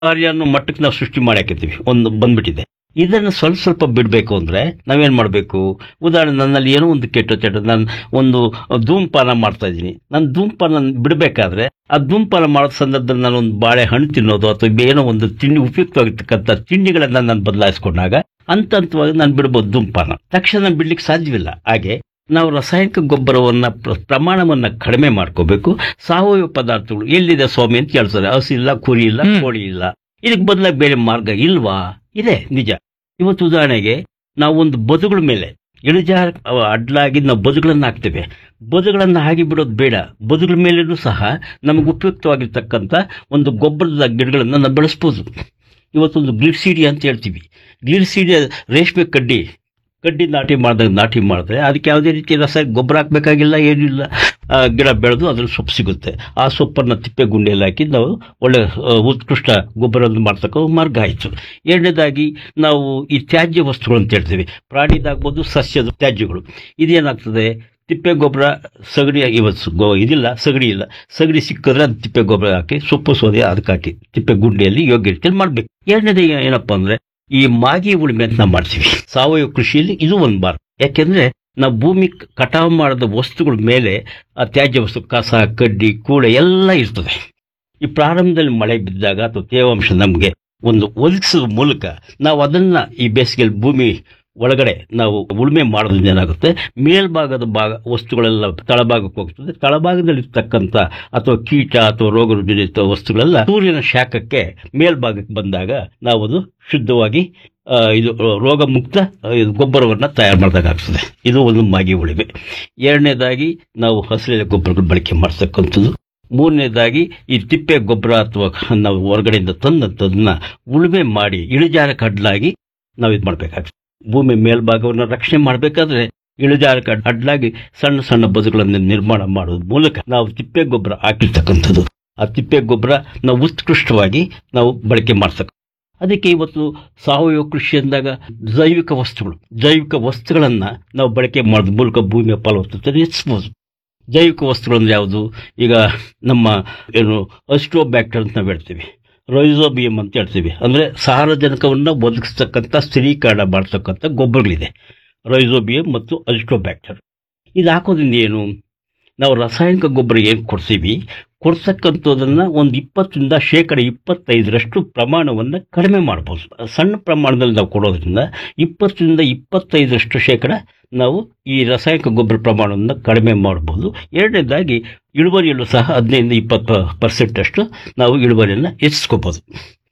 ಕಾರ್ಯ ಅನ್ನೋ ಮಟ್ಟಕ್ಕೆ ನಾವು ಸೃಷ್ಟಿ ಮಾಡಾಕಿರ್ತೀವಿ ಒಂದು ಬಂದ್ಬಿಟ್ಟಿದೆ ಇದನ್ನ ಸ್ವಲ್ಪ ಸ್ವಲ್ಪ ಬಿಡಬೇಕು ಅಂದ್ರೆ ನಾವೇನ್ ಮಾಡಬೇಕು ಉದಾಹರಣೆ ನನ್ನಲ್ಲಿ ಏನೋ ಒಂದು ಕೆಟ್ಟ ಕೆಟ್ಟ ನಾನು ಒಂದು ಧೂಮಪಾನ ಮಾಡ್ತಾ ಇದ್ದೀನಿ ನಾನು ಧೂಮಪಾನ ಬಿಡಬೇಕಾದ್ರೆ ಆ ಧೂಮಪಾನ ಮಾಡೋ ಸಂದರ್ಭದಲ್ಲಿ ನಾನು ಒಂದು ಬಾಳೆ ಹಣ್ಣು ತಿನ್ನೋದು ಅಥವಾ ಏನೋ ಒಂದು ತಿಂಡಿ ಉಪಯುಕ್ತವಾಗಿರ್ತಕ್ಕಂಥ ತಿಂಡಿಗಳನ್ನ ನಾನು ಬದಲಾಯಿಸ್ಕೊಂಡಾಗ ಹಂತ ಹಂತವಾಗಿ ನಾನು ಬಿಡ್ಬೋದು ಧೂಮಪಾನ ತಕ್ಷಣ ಬಿಡ್ಲಿಕ್ಕೆ ಸಾಧ್ಯವಿಲ್ಲ ಹಾಗೆ ನಾವು ರಾಸಾಯನಿಕ ಗೊಬ್ಬರವನ್ನ ಪ್ರ- ಪ್ರಮಾಣವನ್ನ ಕಡಿಮೆ ಮಾಡ್ಕೋಬೇಕು ಸಾವಯವ ಪದಾರ್ಥಗಳು ಎಲ್ಲಿದೆ ಸ್ವಾಮಿ ಅಂತ ಕೇಳ್ತಾರೆ ಹಸು ಇಲ್ಲ ಕುರಿ ಇಲ್ಲ ಹ್ಮ್. ಕೋಳಿ ಇಲ್ಲ ಇದಕ್ಕೆ ಬದಲಾಗಿ ಬೇರೆ ಮಾರ್ಗ ಇಲ್ವಾ ಇದೆ ನಿಜ ಇವತ್ತು ಉದಾಹರಣೆಗೆ ನಾವು ಒಂದು ಬದುಗಳ ಮೇಲೆ ಇಳಿಜಾರ ಅವ ಅಡ್ಲಾಗಿ ನಾವು ಬದುಗಳನ್ನ ಹಾಕ್ತೇವೆ ಬದುಗಳನ್ನ ಹಾಗೆ ಬಿಡೋದು ಬೇಡ ಬದುಗಳ ಮೇಲೇನೂ ಸಹ ನಮಗೆ ಉಪಯುಕ್ತವಾಗಿರ್ತಕ್ಕಂಥ ಒಂದು ಗೊಬ್ಬರದ ಗಿಡಗಳನ್ನ ನಾವು ಬೆಳೆಸ್ಬೋದು ಇವತ್ತೊಂದು ಗ್ಲಿಡ್ಸೀಡಿಯಾ ಅಂತ ಹೇಳ್ತೀವಿ ಗ್ಲಿಡ್ಸೀಡಿಯಾ ರೇಷ್ಮೆ ಕಡ್ಡಿ ಕಡ್ಡಿ ನಾಟಿ ಮಾಡಿದಾಗ ನಾಟಿ ಮಾಡಿದ್ರೆ ಅದಕ್ಕೆ ಯಾವುದೇ ರೀತಿ ರಸ ಗೊಬ್ಬರ ಹಾಕಬೇಕಾಗಿಲ್ಲ ಏನಿಲ್ಲ ಆ, ಗಿಡ ಬೆಳೆದು ಅದ್ರಲ್ಲಿ ಸೊಪ್ಪು ಸಿಗುತ್ತೆ ಆ ಸೊಪ್ಪನ್ನು ತಿಪ್ಪೆ ಗುಂಡಿಯಲ್ಲಿ ಹಾಕಿ ನಾವು ಒಳ್ಳೆ ಆ, ಉತ್ಕೃಷ್ಟ ಗೊಬ್ಬರವನ್ನು ಮಾಡ್ತಕ್ಕ ಒಂದು ಮಾರ್ಗ ಆಯಿತು ಎರಡನೇದಾಗಿ ನಾವು ಈ ತ್ಯಾಜ್ಯ ವಸ್ತುಗಳು ಅಂತ ಹೇಳ್ತೀವಿ ಪ್ರಾಣಿದಾಗ್ಬೋದು ಸಸ್ಯದ ತ್ಯಾಜ್ಯಗಳು ಇದೇನಾಗ್ತದೆ ತಿಪ್ಪೆ ಗೊಬ್ಬರ ಸಗಣಿ ಇವತ್ತು ಗೊ- ಇದಿಲ್ಲ ಸಗಣಿ ಇಲ್ಲ ಸಗಣಿ ಸಿಕ್ಕಿದ್ರೆ ಅದು ತಿಪ್ಪೆ ಗೊಬ್ಬರ ಹಾಕಿ ಸೊಪ್ಪು ಸೋದೆ ಅದಕ್ಕೆ ಹಾಕಿ ತಿಪ್ಪೆ ಗುಂಡಿಯಲ್ಲಿ ಯೋಗ್ಯ ರೀತಿಯಲ್ಲಿ ಮಾಡಬೇಕು ಎರಡನೇದು ಏನಪ್ಪ ಅಂದ್ರೆ ಈ ಮಾಗಿ ಉಳುಮೆ ಅಂತ ನಾವು ಮಾಡ್ತೀವಿ ಸಾವಯವ ಕೃಷಿಯಲ್ಲಿ ಇದು ಒಂದು ಮಾರ್ಗ ಯಾಕೆಂದ್ರೆ ನಾವು ಭೂಮಿ ಕಟಾವು ಮಾಡಿದ ವಸ್ತುಗಳ ಮೇಲೆ ಆ ತ್ಯಾಜ್ಯ ವಸ್ತು ಕಸ ಕಡ್ಡಿ ಕೂಳೆ ಎಲ್ಲ ಇರ್ತದೆ ಈ ಪ್ರಾರಂಭದಲ್ಲಿ ಮಳೆ ಬಿದ್ದಾಗ ಅಥವಾ ತೇವಾಂಶ ನಮಗೆ ಒಂದು ಒದಗಿಸುವ ಮೂಲಕ ನಾವು ಅದನ್ನ ಈ ಬೇಸಿಗೆಯಲ್ಲಿ ಭೂಮಿ ಒಳಗಡೆ ನಾವು ಉಳುಮೆ ಮಾಡೋದ್ರಿಂದ ಏನಾಗುತ್ತೆ ಮೇಲ್ಭಾಗದ ಭಾಗ ವಸ್ತುಗಳೆಲ್ಲ ತಳಭಾಗಕ್ಕೆ ಹೋಗ್ತದೆ ತಳಭಾಗದಲ್ಲಿ ಇರ್ತಕ್ಕಂಥ ಅಥವಾ ಕೀಟ ಅಥವಾ ರೋಗ ರುಜಿನಿತ ವಸ್ತುಗಳೆಲ್ಲ ಸೂರ್ಯನ ಶಾಖಕ್ಕೆ ಮೇಲ್ಭಾಗಕ್ಕೆ ಬಂದಾಗ ನಾವು ಅದು ಶುದ್ಧವಾಗಿ ಆ, ಇದು ರೋಗ ಮುಕ್ತ ಗೊಬ್ಬರವನ್ನು ತಯಾರು ಮಾಡಿದಾಗ್ತದೆ ಇದು ಒಂದು ಮಾಗಿ ಉಳಿವೆ ಎರಡನೇದಾಗಿ ನಾವು ಹಸಿರೆಲೆ ಗೊಬ್ಬರಗಳು ಬಳಕೆ ಮಾಡ್ತಕ್ಕಂಥದ್ದು ಮೂರನೇದಾಗಿ ಈ ತಿಪ್ಪೆ ಗೊಬ್ಬರ ಅಥವಾ ನಾವು ಹೊರಗಡೆಯಿಂದ ತಂದಂಥದನ್ನ ಉಳುಮೆ ಮಾಡಿ ಇಳಿಜಾರಕ್ಕೆ ಅಡ್ಲಾಗಿ ನಾವು ಇದು ಮಾಡಬೇಕಾಗ್ತದೆ ಭೂಮಿ ಮೇಲ್ಭಾಗವನ್ನು ರಕ್ಷಣೆ ಮಾಡಬೇಕಾದ್ರೆ ಇಳಿಜಾರಕ್ಕೆ ಅಡ್- ಅಡ್ಲಾಗಿ ಸಣ್ಣ ಸಣ್ಣ ಬದುಗಳನ್ನು ನಿರ್ಮಾಣ ಮಾಡೋದ್ರ ಮೂಲಕ ನಾವು ತಿಪ್ಪೆ ಗೊಬ್ಬರ ಹಾಕಿರ್ತಕ್ಕಂಥದ್ದು ಆ ತಿಪ್ಪೆ ಗೊಬ್ಬರ ನಾವು ಉತ್ಕೃಷ್ಟವಾಗಿ ನಾವು ಬಳಕೆ ಮಾಡ್ತಕ್ಕ ಅದಕ್ಕೆ ಇವತ್ತು ಸಾವಯವ ಕೃಷಿ ಅಂದಾಗ ಜೈವಿಕ ವಸ್ತುಗಳು ಜೈವಿಕ ವಸ್ತುಗಳನ್ನ ನಾವು ಬಳಕೆ ಮಾಡೋದ್ರ ಮೂಲಕ ಭೂಮಿಯ ಫಲವತ್ತತೆ ಹೆಚ್ಚಿಸಬಹುದು ಜೈವಿಕ ವಸ್ತುಗಳಂದ್ರೆ ಯಾವುದು ಈಗ ನಮ್ಮ ಏನು ಅಸ್ಟ್ರೋಬ್ಯಾಕ್ಟರ್ ಅಂತ ನಾವು ಹೇಳ್ತೀವಿ ರೈಸೋಬಿಯಂ ಅಂತ ಹೇಳ್ತೀವಿ ಅಂದ್ರೆ ಸಾರಜನಕವನ್ನು ಒದಗಿಸ್ತಕ್ಕಂಥ ಸ್ಥಿರೀಕರಣ ಮಾಡ್ತಕ್ಕಂಥ ಗೊಬ್ಬರಗಳಿದೆ ರೈಸೋಬಿಯಂ ಮತ್ತು ಅಸ್ಟ್ರೋಬ್ಯಾಕ್ಟರ್ ಇದು ಹಾಕೋದ್ರಿಂದ ಏನು ನಾವು ರಾಸಾಯನಿಕ ಗೊಬ್ಬರ ಏನು ಕೊಡ್ತೀವಿ ಕೊಡ್ತಕ್ಕಂಥದ್ದನ್ನ ಒಂದು ಇಪ್ಪತ್ತರಿಂದ ಶೇಕಡ ಇಪ್ಪತ್ತೈದರಷ್ಟು ಪ್ರಮಾಣವನ್ನು ಕಡಿಮೆ ಮಾಡ್ಬೋದು ಸಣ್ಣ ಪ್ರಮಾಣದಲ್ಲಿ ನಾವು ಕೊಡೋದ್ರಿಂದ ಇಪ್ಪತ್ತರಿಂದ ಇಪ್ಪತ್ತೈದರಷ್ಟು ಶೇಕಡ ನಾವು ಈ ರಾಸಾಯನಿಕ ಗೊಬ್ಬರ ಪ್ರಮಾಣವನ್ನು ಕಡಿಮೆ ಮಾಡಬಹುದು ಎರಡನೇದಾಗಿ ಇಳುವರಿಯಲ್ಲೂ ಸಹ ಹದಿನೈದು ಇಪ್ಪತ್ತು ಪರ್ಸೆಂಟ್ ಅಷ್ಟು ನಾವು ಇಳುವರಿಯನ್ನು ಹೆಚ್ಚಿಸ್ಕೋಬಹುದು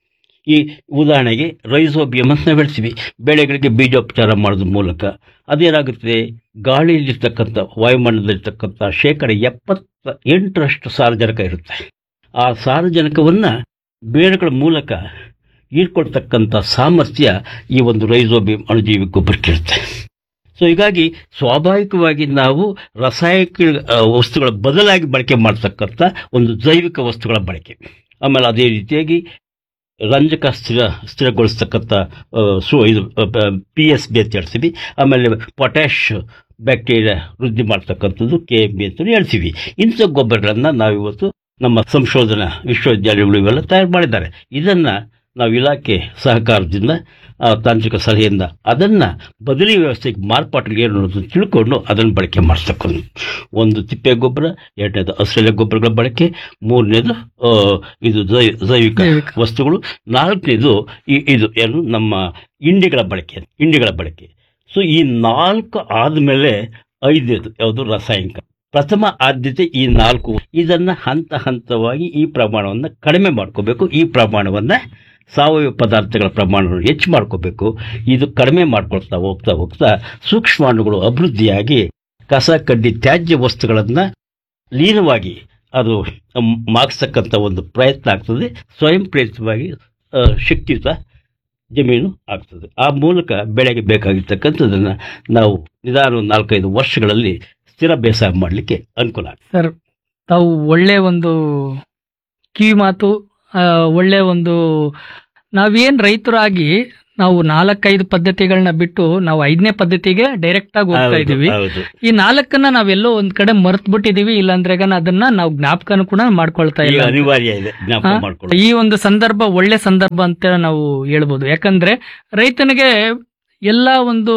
ಈ ಉದಾಹರಣೆಗೆ ರೈಸೋಬಿಯಂ ಅಂತ ನಾವು ಹೇಳ್ತೀವಿ ಬೆಳೆಗಳಿಗೆ ಬೀಜೋಪಚಾರ ಮಾಡೋದ್ರ ಮೂಲಕ ಅದೇನಾಗುತ್ತದೆ ಗಾಳಿಯಲ್ಲಿರ್ತಕ್ಕಂಥ ವಾಯುಮಂಡಲದಲ್ಲಿರ್ತಕ್ಕಂಥ ಶೇಕಡ ಎಪ್ಪತ್ತ ಎಂಟರಷ್ಟು ಸಾರಜನಕ ಇರುತ್ತೆ ಆ ಸಾರಜನಕವನ್ನು ಬೇರುಗಳ ಮೂಲಕ ಹೀರ್ಕೊಳ್ತಕ್ಕಂಥ ಸಾಮರ್ಥ್ಯ ಈ ಒಂದು ರೈಸೋಬಿಯಂ ಅಣುಜೀವಿ ಗೊಬ್ಬರಕ್ಕಿರುತ್ತೆ ಸೊ ಹೀಗಾಗಿ ಸ್ವಾಭಾವಿಕವಾಗಿ ನಾವು ರಾಸಾಯನಿಕ ಆ, ವಸ್ತುಗಳ ಬದಲಾಗಿ ಬಳಕೆ ಮಾಡ್ತಕ್ಕಂಥ ಒಂದು ಜೈವಿಕ ವಸ್ತುಗಳ ಬಳಕೆ ಆಮೇಲೆ ಅದೇ ರೀತಿಯಾಗಿ ರಂಜಕ ಸ್ಥಿರ ಸ್ಥಿರಗೊಳಿಸ್ತಕ್ಕಂಥ ಆ, ಸು ಇದು ಪಿ ಎಸ್ ಬಿ ಅಂತ ಹೇಳ್ತೀವಿ ಆಮೇಲೆ ಪೊಟ್ಯಾಶ್ ಬ್ಯಾಕ್ಟೀರಿಯಾ ವೃದ್ಧಿ ಮಾಡ್ತಕ್ಕಂಥದ್ದು ಕೆ ಎಂ ಬಿ ಅಂತ ಹೇಳ್ತೀವಿ ಇಂಥ ಗೊಬ್ಬರಗಳನ್ನು ನಾವಿವತ್ತು ನಮ್ಮ ಸಂಶೋಧನಾ ವಿಶ್ವವಿದ್ಯಾಲಯಗಳು ಇವೆಲ್ಲ ತಯಾರು ಮಾಡಿದ್ದಾರೆ ಇದನ್ನು ನಾವು ಇಲಾಖೆ ಸಹಕಾರದಿಂದ ಆ, ತಾಂತ್ರಿಕ ಸಲಹೆಯಿಂದ ಅದನ್ನು ಬದಲಿ ವ್ಯವಸ್ಥೆಗೆ ಮಾರ್ಪಾಟಿಗೆ ಏನು ಅನ್ನೋದನ್ನ ತಿಳ್ಕೊಂಡು ಅದನ್ನು ಬಳಕೆ ಮಾಡ್ತಕ್ಕಂಥ ಒಂದು ತಿಪ್ಪೆ ಗೊಬ್ಬರ ಎರಡನೇದು ಹಸಿರೆಲೆ ಗೊಬ್ಬರಗಳ ಬಳಕೆ ಮೂರನೇದು ಆ, ಇದು ಜೈ- ಜೈವಿಕ ಜೈವಿಕ. ವಸ್ತುಗಳು ನಾಲ್ಕನೇದು ಈ- ಇದು ಏನು ನಮ್ಮ ಇಂಡಿಗಳ ಬಳಕೆ ಇಂಡಿಗಳ ಬಳಕೆ ಸೊ ಈ ನಾಲ್ಕು ಆದಮೇಲೆ ಐದನೇದು ಯಾವುದು ರಾಸಾಯನಿಕ ಪ್ರಥಮ ಆದ್ಯತೆ ಈ ನಾಲ್ಕು ಇದನ್ನ ಹಂತ ಹಂತವಾಗಿ ಈ ಪ್ರಮಾಣವನ್ನು ಕಡಿಮೆ ಮಾಡ್ಕೋಬೇಕು ಈ ಪ್ರಮಾಣವನ್ನ ಸಾವಯವ ಪದಾರ್ಥಗಳ ಪ್ರಮಾಣವನ್ನು ಹೆಚ್ಚು ಮಾಡ್ಕೋಬೇಕು ಇದು ಕಡಿಮೆ ಮಾಡ್ಕೊಳ್ತಾ ಹೋಗ್ತಾ ಹೋಗ್ತಾ ಸೂಕ್ಷ್ಮಾಣುಗಳು ಅಭಿವೃದ್ಧಿಯಾಗಿ ಕಸ ಕಡ್ಡಿ ತ್ಯಾಜ್ಯ ವಸ್ತುಗಳನ್ನು ಲೀನವಾಗಿ ಅದು ಮ್, ಮಾಗ್ಸ್ತಕ್ಕಂಥ ಒಂದು ಪ್ರಯತ್ನ ಆಗ್ತದೆ ಸ್ವಯಂ ಪ್ರೇರಿತವಾಗಿ ಆ, ಶಕ್ತಿಯುತ ಜಮೀನು ಆಗ್ತದೆ ಆ ಮೂಲಕ ಬೆಳೆಗೆ ಬೇಕಾಗಿರ್ತಕ್ಕಂಥದ್ದನ್ನು ನಾವು ನಿಧಾನ ಒಂದು ನಾಲ್ಕೈದು ವರ್ಷಗಳಲ್ಲಿ ಸ್ಥಿರ ಬೇಸಾಯ ಮಾಡಲಿಕ್ಕೆ ಅನುಕೂಲ ಆಗ್ತದೆ ಸರ್ ತಾವು ಒಳ್ಳೆ ಒಂದು ಕಿವಿ ಮಾತು ಆ, ಒಳ್ಳೆ ಒಂದು ನಾವೇನ್ ರೈತರಾಗಿ ನಾವು ನಾಲ್ಕೈದು ಪದ್ಧತಿಗಳನ್ನ ಬಿಟ್ಟು ನಾವು ಐದನೇ ಪದ್ಧತಿಗೆ ಡೈರೆಕ್ಟ್ ಆಗಿ ಹೋಗ್ತಾ ಹೌದು, ಇದೀವಿ ಹೌದು ಈ ನಾಲ್ಕನ್ನ ನಾವೆಲ್ಲೋ ಒಂದ್ ಕಡೆ ಮರ್ತ್ ಬಿಟ್ಟಿದೀವಿ ಇಲ್ಲಾಂದ್ರೆ ಅದನ್ನ ನಾವು ಜ್ಞಾಪಕನು ಕೂಡ ಮಾಡ್ಕೊಳ್ತಾ ಈಗ ಇಲ್ಲ ಅನಿವಾರ್ಯ ಇದೆ ಜ್ಞಾಪಕ ಹಾ? ಮಾಡ್ಕೊಳ್ಳಿ ಈ ಒಂದು ಸಂದರ್ಭ ಒಳ್ಳೆ ಸಂದರ್ಭ ಅಂತ ನಾವು ಹೇಳ್ಬೋದು ಯಾಕಂದ್ರೆ ರೈತನಿಗೆ ಎಲ್ಲ ಒಂದು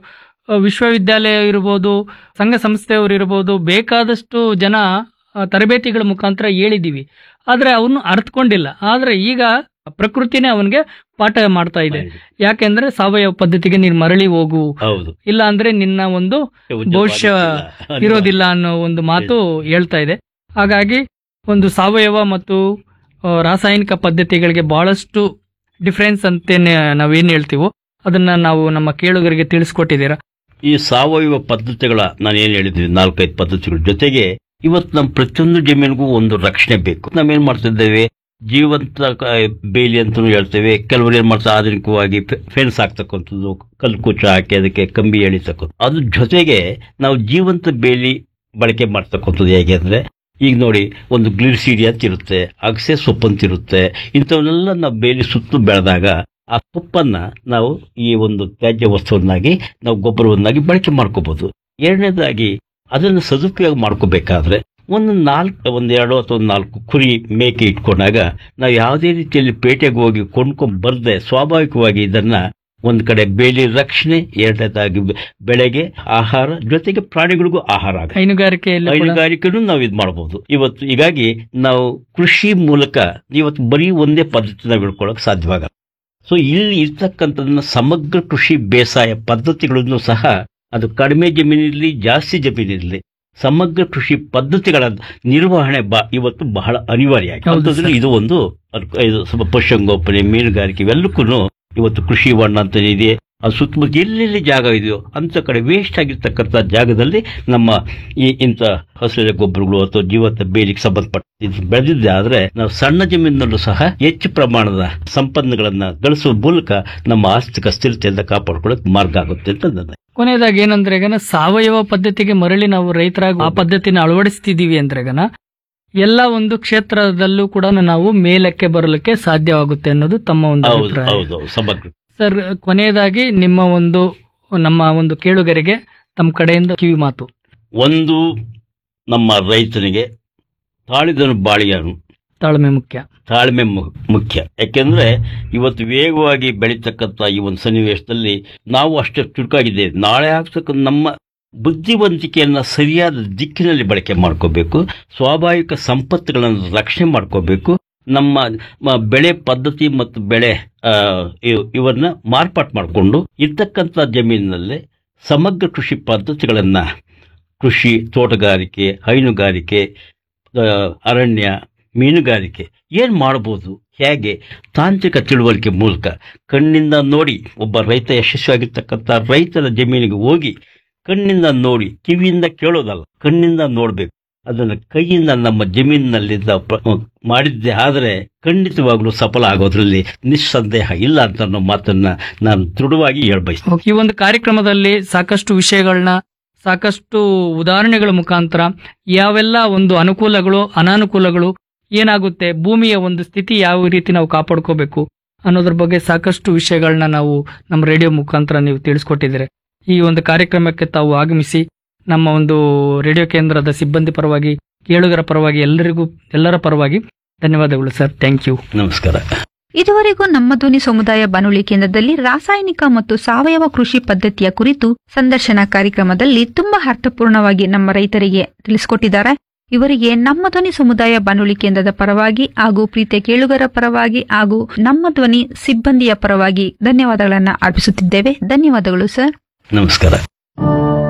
ಆ, ವಿಶ್ವವಿದ್ಯಾಲಯ ಇರ್ಬೋದು ಸಂಘ ಸಂಸ್ಥೆಯವರು ಇರ್ಬೋದು ಬೇಕಾದಷ್ಟು ಜನ ಆ, ತರಬೇತಿಗಳ ಮುಖಾಂತರ ಹೇಳಿದೀವಿ ಆದ್ರೆ ಅವನು ಅರ್ಥಕೊಂಡಿಲ್ಲ ಆದ್ರೆ ಈಗ ಪ್ರಕೃತಿನೇ ಅವನಿಗೆ ಪಾಠ ಮಾಡ್ತಾ ಇದೆ ಯಾಕೆಂದ್ರೆ ಸಾವಯವ ಪದ್ಧತಿಗೆ ನೀನು ಮರಳಿ ಹೋಗು ಹೌದು ಇಲ್ಲ ಅಂದ್ರೆ ನಿನ್ನ ಒಂದು ಬಹುಶಃ ಇರೋದಿಲ್ಲ ಅನ್ನೋ ಒಂದು ಮಾತು ಹೇಳ್ತಾ ಇದೆ ಹಾಗಾಗಿ ಒಂದು ಸಾವಯವ ಮತ್ತು ಆ, ರಾಸಾಯನಿಕ ಪದ್ಧತಿಗಳಿಗೆ ಬಹಳಷ್ಟು ಡಿಫ್ರೆನ್ಸ್ ಅಂತೇನೆ ನಾವೇನ್ ಹೇಳ್ತೀವೋ ಅದನ್ನ ನಾವು ನಮ್ಮ ಕೇಳುಗರಿಗೆ ತಿಳಿಸ್ಕೊಟ್ಟಿದ್ದೀರಾ ಈ ಸಾವಯವ ಪದ್ಧತಿಗಳ ನಾನು ಏನ್ ಹೇಳಿದ್ವಿ ನಾಲ್ಕೈದು ಪದ್ಧತಿಗಳ ಜೊತೆಗೆ ಇವತ್ತು ನಮ್ಮ ಪ್ರತಿಯೊಂದು ಜಮೀನಿಗೂ ಒಂದು ರಕ್ಷಣೆ ಬೇಕು ನಾವೇನ್ ಮಾಡ್ತಿದ್ದೇವೆ ಜೀವಂತ ಕ- ಬೇಲಿ ಅಂತಲೂ ಹೇಳ್ತೇವೆ ಕೆಲವರು ಏನ್ ಮಾಡ್ತಾರೆ ಆಧುನಿಕವಾಗಿ ಫೆನ್ಸ್ ಹಾಕ್ತಕ್ಕಂಥದ್ದು ಕಲ್ಕುಚ ಹಾಕಿ ಅದಕ್ಕೆ ಕಂಬಿ ಎಳಿತಕ್ಕಂಥ ಅದ್ರ ಜೊತೆಗೆ ನಾವು ಜೀವಂತ ಬೇಲಿ ಬಳಕೆ ಮಾಡ್ತಕ್ಕಂಥದ್ದು ಹೇಗೆ ಅಂದ್ರೆ ಈಗ ನೋಡಿ ಒಂದು ಗ್ಲಿರ್ಸಿಡಿ ಅಂತ ಇರುತ್ತೆ ಅಗಸೆ ಸೊಪ್ಪು ಅಂತ ಇರುತ್ತೆ ಇಂಥವನ್ನೆಲ್ಲ ನಾವು ಬೇಲಿ ಸುತ್ತು ಬೆಳೆದಾಗ ಆ ಸೊಪ್ಪನ್ನ ನಾವು ಈ ಒಂದು ತ್ಯಾಜ್ಯ ವಸ್ತುವನ್ನಾಗಿ ನಾವು ಗೊಬ್ಬರವನ್ನಾಗಿ ಬಳಕೆ ಮಾಡ್ಕೋಬಹುದು ಎರಡನೇದಾಗಿ ಅದನ್ನು ಸದುಪಯೋಗ ಮಾಡ್ಕೋಬೇಕಾದ್ರೆ ಒಂದು ನಾಲ್ಕು ಒಂದೆರಡು ಅಥವಾ ಒಂದು ನಾಲ್ಕು ಕುರಿ ಮೇಕೆ ಇಟ್ಕೊಂಡಾಗ ನಾವು ಯಾವುದೇ ರೀತಿಯಲ್ಲಿ ಪೇಟೆಗೆ ಹೋಗಿ ಕೊಂಡ್ಕೊಂಡ್ ಬರ್ದೆ ಸ್ವಾಭಾವಿಕವಾಗಿ ಇದನ್ನ ಒಂದ್ ಕಡೆ ಬೇಲಿ ರಕ್ಷಣೆ ಎರಡನೇದಾಗಿ ಬೆ- ಬೆಳೆಗೆ ಆಹಾರ ಜೊತೆಗೆ ಪ್ರಾಣಿಗಳಿಗೂ ಆಹಾರ ಆಗುತ್ತೆ ಹೈನುಗಾರಿಕೆಯಲ್ಲಿ ಕೂಡ ಹೈನುಗಾರಿಕೆನೂ ನಾವು ಇದು ಮಾಡಬಹುದು ಇವತ್ತು ಹೀಗಾಗಿ ನಾವು ಕೃಷಿ ಮೂಲಕ ಇವತ್ತು ಬರೀ ಒಂದೇ ಪದ್ಧತಿ ನಾವು ಇಳ್ಕೊಳ್ಳೋಕೆ ಸಾಧ್ಯವಾಗಲ್ಲ ಸೊ ಇಲ್ಲಿ ಇರ್ತಕ್ಕಂಥದನ್ನ ಸಮಗ್ರ ಕೃಷಿ ಬೇಸಾಯ ಪದ್ಧತಿಗಳನ್ನು ಸಹ ಅದು ಕಡಿಮೆ ಜಮೀನಿರಲಿ ಜಾಸ್ತಿ ಜಮೀನಿರಲಿ ಸಮಗ್ರ ಕೃಷಿ ಪದ್ಧತಿಗಳ ನಿರ್ವಹಣೆ ಬ ಇವತ್ತು ಬಹಳ ಅನಿವಾರ್ಯ ಆಗಿದೆ. ಹೌದು ಅಂಥದ್ರಲ್ಲಿ ಸರ್. ಇದು ಒಂದು ಅದ್- ಇದು ಸ್ವಲ್ಪ ಪಶುಸಂಗೋಪನೆ ಮೀನುಗಾರಿಕೆ ಇವೆಲ್ಲಕ್ಕೂ ಇವತ್ತು ಕೃಷಿ ಹೊಂಡ ಅಂತ ಇದೆ ಅದು ಸುತ್ತಮುತ್ತ ಎಲ್ಲೆಲ್ಲಿ ಜಾಗ ಇದೆಯೋ ಅಂತ ಕಡೆ ವೇಸ್ಟ್ ಆಗಿರ್ತಕ್ಕಂಥ ಜಾಗದಲ್ಲಿ ನಮ್ಮ ಈ ಇಂಥ ಹಸಿರು ಗೊಬ್ಬರಗಳು ಅಥವಾ ಜೀವಂತ ಬೇಲಿಗೆ ಸಂಬಂಧಪಟ್ಟ ಇದು ಬೆಳೆದಿದ್ದೆ ಆದ್ರೆ ನಾವು ಸಣ್ಣ ಜಮೀನಿನಲ್ಲೂ ಸಹ ಹೆಚ್ಚು ಪ್ರಮಾಣದ ಸಂಪನ್ಗಳನ್ನ ಗಳಿಸುವ ಮೂಲಕ ನಮ್ಮ ಆರ್ಥಿಕ ಸ್ಥಿರತೆಯಿಂದ ಕಾಪಾಡ್ಕೊಳ್ಳೋಕೆ ಮಾರ್ಗ ಆಗುತ್ತೆ ಅಂತ ನನ್ನ ಕೊನೆಯದಾಗಿ ಏನಂದ್ರೆ ಗನ ಸಾವಯವ ಪದ್ಧತಿಗೆ ಮರಳಿ ನಾವು ರೈತರಾಗಿ ಆ ಪದ್ಧತಿನ ಅಳವಡಿಸ್ತಿದೀವಿ ಅಂದ್ರೆ ಗನ ಎಲ್ಲ ಒಂದು ಕ್ಷೇತ್ರದಲ್ಲೂ ಕೂಡ ನಾವು ಮೇಲಕ್ಕೆ ಬರಲಿಕ್ಕೆ ಸಾಧ್ಯವಾಗುತ್ತೆ ಅನ್ನೋದು ತಮ್ಮ ಒಂದು ಹೌದು ಅಭಿಪ್ರಾಯ ಹೌದು ಸಮಗ್ರ ಸರ್ ಕೊನೆಯದಾಗಿ ನಿಮ್ಮ ಒಂದು ನಮ್ಮ ಒಂದು ಕೇಳುಗರಿಗೆ ತಮ್ಮ ಕಡೆಯಿಂದ ಕಿವಿ ಮಾತು ಒಂದು ನಮ್ಮ ರೈತನಿಗೆ ತಾಳಿದನು ಬಾಳಿಯನು ತಾಳ್ಮೆ ಮುಖ್ಯ ತಾಳ್ಮೆ ಮು- ಮುಖ್ಯ ಯಾಕೆಂದ್ರೆ ಇವತ್ತು ವೇಗವಾಗಿ ಬೆಳೀತಕ್ಕಂಥ ಈ ಒಂದು ಸನ್ನಿವೇಶದಲ್ಲಿ ನಾವು ಅಷ್ಟೇ ಚುರುಕಾಗಿದ್ದೇವೆ ನಾಳೆ ಆಗ್ತಕ್ಕಂಥ ನಮ್ಮ ಬುದ್ಧಿವಂತಿಕೆಯನ್ನ ಸರಿಯಾದ ದಿಕ್ಕಿನಲ್ಲಿ ಬಳಕೆ ಮಾಡ್ಕೋಬೇಕು ಸ್ವಾಭಾವಿಕ ಸಂಪತ್ತುಗಳನ್ನು ರಕ್ಷಣೆ ಮಾಡ್ಕೋಬೇಕು ನಮ್ಮ ಮ- ಬೆಳೆ ಪದ್ಧತಿ ಮತ್ತು ಬೆಳೆ ಆ, ಇವ್- ಇವನ್ನ ಮಾರ್ಪಾಟ್ ಮಾಡಿಕೊಂಡು ಇರ್ತಕ್ಕಂಥ ಜಮೀನಿನಲ್ಲಿ ಸಮಗ್ರ ಕೃಷಿ ಪದ್ಧತಿಗಳನ್ನ ಕೃಷಿ ತೋಟಗಾರಿಕೆ ಹೈನುಗಾರಿಕೆ ಆ, ಅರಣ್ಯ ಮೀನುಗಾರಿಕೆ ಏನ್ ಮಾಡಬಹುದು ಹೇಗೆ ತಾಂತ್ರಿಕ ತಿಳುವಳಿಕೆ ಮೂಲಕ ಕಣ್ಣಿಂದ ನೋಡಿ ಒಬ್ಬ ರೈತ ಯಶಸ್ವಿಯಾಗಿರ್ತಕ್ಕಂಥ ರೈತರ ಜಮೀನಿಗೆ ಹೋಗಿ ಕಣ್ಣಿಂದ ನೋಡಿ ಕಿವಿಯಿಂದ ಕೇಳೋದಲ್ಲ ಕಣ್ಣಿಂದ ನೋಡ್ಬೇಕು ಅದನ್ನ ಕೈಯಿಂದ ನಮ್ಮ ಜಮೀನಿನಲ್ಲಿದ್ದ ಪ್ರ- ಮಾಡಿದ್ದೆ ಆದರೆ ಖಂಡಿತವಾಗ್ಲೂ ಸಫಲ ಆಗೋದ್ರಲ್ಲಿ ನಿಸ್ಸಂದೇಹ ಇಲ್ಲ ಅಂತ ಅನ್ನೋ ಮಾತನ್ನ ನಾನು ದೃಢವಾಗಿ ಹೇಳ್ಬಯಸ್ತೀನಿ ಈ ಒಂದು ಕಾರ್ಯಕ್ರಮದಲ್ಲಿ ಸಾಕಷ್ಟು ವಿಷಯಗಳನ್ನ ಸಾಕಷ್ಟು ಉದಾಹರಣೆಗಳ ಮುಖಾಂತರ ಯಾವೆಲ್ಲ ಒಂದು ಅನುಕೂಲಗಳು ಅನಾನುಕೂಲಗಳು ಏನಾಗುತ್ತೆ ಭೂಮಿಯ ಒಂದು ಸ್ಥಿತಿ ಯಾವ ರೀತಿ ನಾವು ಕಾಪಾಡ್ಕೋಬೇಕು ಅನ್ನೋದ್ರ ಬಗ್ಗೆ ಸಾಕಷ್ಟು ವಿಷಯಗಳನ್ನ ನಾವು ನಮ್ಮ ರೇಡಿಯೋ ಮುಖಾಂತರ ನೀವು ತಿಳಿಸ್ಕೊಟ್ಟಿದ್ದೀರಿ ಈ ಒಂದು ಕಾರ್ಯಕ್ರಮಕ್ಕೆ ತಾವು ಆಗಮಿಸಿ ನಮ್ಮ ಒಂದು ರೇಡಿಯೋ ಕೇಂದ್ರದ ಸಿಬ್ಬಂದಿ ಪರವಾಗಿ ಕೇಳುಗರ ಪರವಾಗಿ ಎಲ್ಲರಿಗೂ ಎಲ್ಲರ ಪರವಾಗಿ ಧನ್ಯವಾದಗಳು ಸರ್ ಥ್ಯಾಂಕ್ ಯು ನಮಸ್ಕಾರ ಇದುವರೆಗೂ ನಮ್ಮ ಧ್ವನಿ ಸಮುದಾಯ ಬಾನುಲಿ ಕೇಂದ್ರದಲ್ಲಿ ರಾಸಾಯನಿಕ ಮತ್ತು ಸಾವಯವ ಕೃಷಿ ಪದ್ಧತಿಯ ಕುರಿತು ಸಂದರ್ಶನ ಕಾರ್ಯಕ್ರಮದಲ್ಲಿ ತುಂಬಾ ಅರ್ಥಪೂರ್ಣವಾಗಿ ನಮ್ಮ ರೈತರಿಗೆ ತಿಳಿಸಿಕೊಟ್ಟಿದ್ದಾರೆ ಇವರಿಗೆ ನಮ್ಮ ಧ್ವನಿ ಸಮುದಾಯ ಬಾನುಲಿ ಕೇಂದ್ರದ ಪರವಾಗಿ ಹಾಗೂ ಪ್ರೀತಿಯ ಕೇಳುಗರ ಪರವಾಗಿ ಹಾಗೂ ನಮ್ಮ ಧ್ವನಿ ಸಿಬ್ಬಂದಿಯ ಪರವಾಗಿ ಧನ್ಯವಾದಗಳನ್ನು ಅರ್ಪಿಸುತ್ತಿದ್ದೇವೆ ಧನ್ಯವಾದಗಳು ಸರ್ ನಮಸ್ಕಾರ